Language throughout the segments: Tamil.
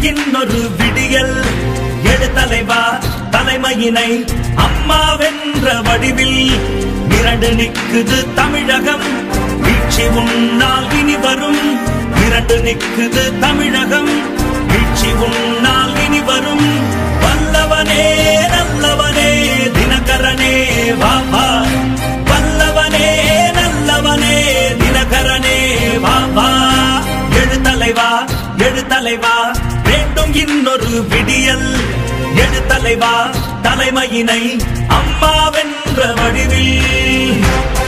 இன்னொரு விடியல் எழுத்தலைவா தலைமையினை அம்மாவென்ற வடிவில் இரண்டு நிக்குது தமிழகம் வீழ்ச்சி உன்னால் இனி வரும் இரண்டு நிக்குது தமிழகம் வீழ்ச்சி உன்னால் இனி வரும் வல்லவனே நல்லவனே தினகரனே வா வா வல்லவனே நல்லவனே தினகரனே வா வா எழுத்தலைவா எழுத்தலைவா வேண்டும் இன்னொரு விடியல் எழுத்தலைவா தலைமையினை அம்மாவென்ற வடிவில்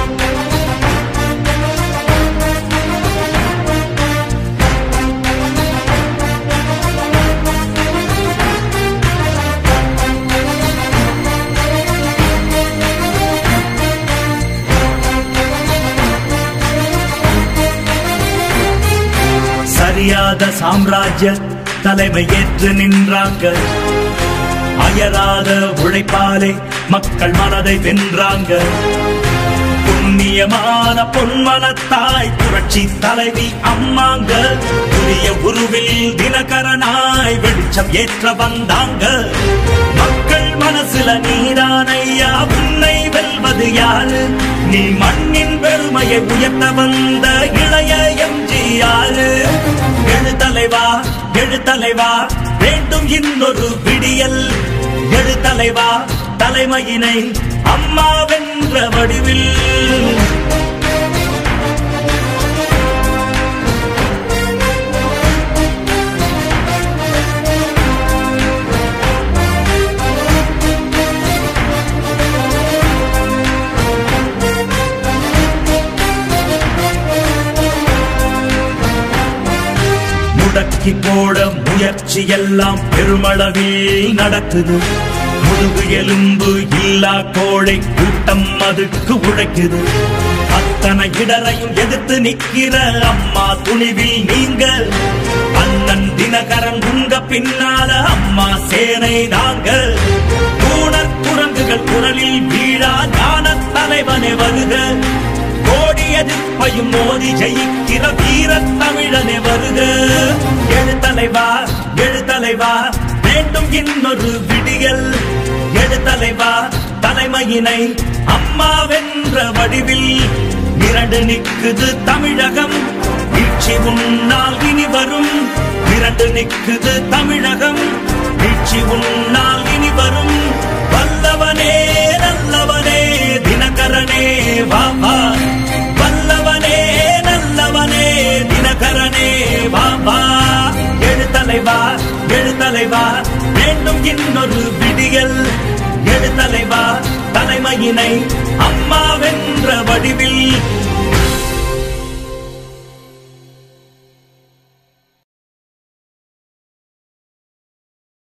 சரியாத சாம்ராஜ்ய தலைமை ஏற்று நின்றாங்க அயராத உழைப்பாலே மக்கள் மனதை வென்றாங்க புண்ணியமான பொன்மனத்தாய் புரட்சி தலைவி அம்மாங்க புதிய உருவில் தினகரனாய் வெளிச்சம் ஏற்ற வந்தாங்க மக்கள் மனசுல நீரானையா உன்னை வெல்வது யாரு நீ மண்ணின் பெருமையை உயர்த்த வந்த இளைய எம்ஜிஆரு எழுத்தலைவா எழுத்தலைவா வேண்டும் இன்னொரு விடியல் எழுத்தலைவா தலைமையினை அம்மாவென்ற வடிவில் முடக்கி போட முயற்சி எல்லாம் பெருமளவில் நடக்குது முதுகு எலும்பு இல்லா கோழை கூட்டம் அதுக்கு உழைக்குது அத்தனை இடரையும் எதிர்த்து நிக்கிற அம்மா துணிவில் நீங்க அண்ணன் தினகரன் உங்க பின்னால அம்மா சேனை நாங்க கூணர் குரங்குகள் குரலில் வீழா ஞான தலைவனே வருக கோடி எதிர்ப்பையும் மோதி ஜெயிக்கிற வீர தமிழனே வருக எழுத்தலைவா எழுத்தலைவா வேண்டும் இன்னொரு விடியல் எழுத்தலைவா தலைமையினை அம்மாவென்ற வடிவில் இரண்டு நிக்குது தமிழகம் வீழ்ச்சி உன்னால் இனி வரும் இரண்டு நிக்குது தமிழகம் வீழ்ச்சி உன்னால் இனி வரும் வல்லவனே நல்லவனே தினகரனே வா வா வல்லவனே நல்லவனே தினகரனே வா வா எழுத்தலைவா எழுத்தலைவா வேண்டும் இன்னொரு விடியல் எழுத்தலைவா தலைமையினை அம்மாவென்ற வடிவில்